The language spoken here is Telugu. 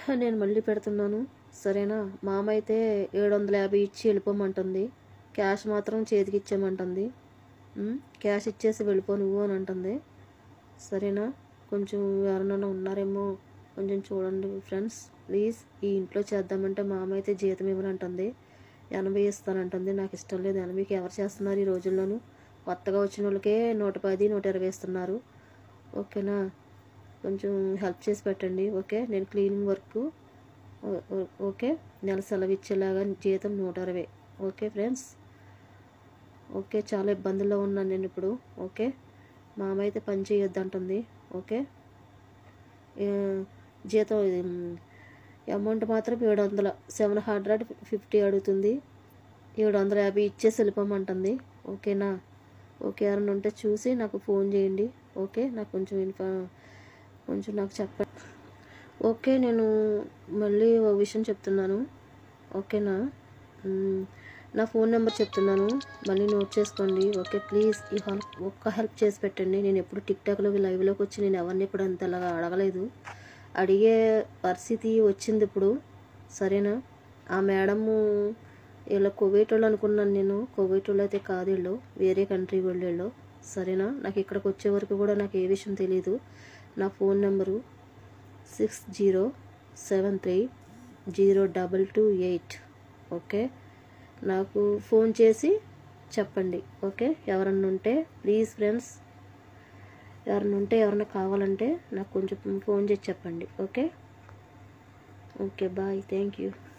నేను మళ్ళీ పెడుతున్నాను సరేనా మామ అయితే ఏడు వందల యాభై ఇచ్చి వెళ్ళిపోమంటుంది క్యాష్ మాత్రం చేతికి ఇచ్చేయమంటుంది ఉమ్, క్యాష్ ఇచ్చేసి వెళ్ళిపో నువ్వు అని అంటుంది సరేనా కొంచెం ఎవరైనా ఉన్నారేమో కొంచెం చూడండి ఫ్రెండ్స్ ప్లీజ్ ఈ ఇంట్లో చేద్దామంటే మా అమ్మ అయితే జీతం ఇవ్వనంటుంది ఎనభై ఇస్తానంటుంది నాకు ఇష్టం లేదు ఎనభైకి ఎవరు చేస్తున్నారు ఈ రోజుల్లోనూ కొత్తగా వచ్చిన వాళ్ళకే నూట పది నూట ఇరవై ఇస్తున్నారు ఓకేనా కొంచెం హెల్ప్ చేసి పెట్టండి ఓకే నేను క్లీనింగ్ వర్క్ ఓ- ఓ- ఓకే నెల సెలవు ఇచ్చేలాగా జీతం నూట అరవై ఓకే ఫ్రెండ్స్ ఓకే చాలా ఇబ్బందుల్లో ఉన్నాను నేను ఇప్పుడు ఓకే మా అమ్మ అయితే పని చేయొద్దు అంటుంది ఓకే ఏ, జీతం ఇది, మ్, అమౌంట్ మాత్రం ఏడు వందల సెవెన్ హండ్రెడ్ ఫిఫ్టీ అడుగుతుంది ఏడు వందల యాభై ఇచ్చేసి వెళ్ళిపోమంటుంది ఓకేనా ఓకే ఎవరైనా ఉంటే చూసి నాకు ఫోన్ చేయండి ఓకే నాకు కొంచెం ఇన్ఫా కొంచెం నాకు చెప్పండి ఓకే నేను మళ్ళీ ఒక విషయం చెప్తున్నాను ఓకేనా మ్, నా ఫోన్ నెంబర్ చెప్తున్నాను మళ్ళీ నోట్ చేసుకోండి ఓకే ప్లీజ్ ఈ హెల్ప్ ఒక్క హెల్ప్ చేసి పెట్టండి నేను ఎప్పుడు టిక్టాక్లోకి లైవ్లోకి వచ్చి నేను ఎవరిని ఇప్పుడు అంతలాగా అడగలేదు అడిగే పరిస్థితి వచ్చింది ఇప్పుడు సరేనా ఆ మేడము వీళ్ళ కువైట్ వాళ్ళు అనుకున్నాను నేను కువైట్ వాళ్ళు అయితే కాదు వీళ్ళు వేరే కంట్రీ వాళ్ళు వీళ్ళు సరేనా నాకు ఇక్కడికి వచ్చే వరకు కూడా నాకు ఏ విషయం తెలియదు నా phone number six zero seven three zero double two eight okay నాకు ఫోన్ చేసి చెప్పండి ఓకే ఎవరన్నా ఉంటే ప్లీజ్ ఫ్రెండ్స్ ఎవరన్నా ఉంటే ఎవరన్నా కావాలంటే నాకు కొంచెం ఫోన్ చేసి చెప్పండి okay okay bye thank you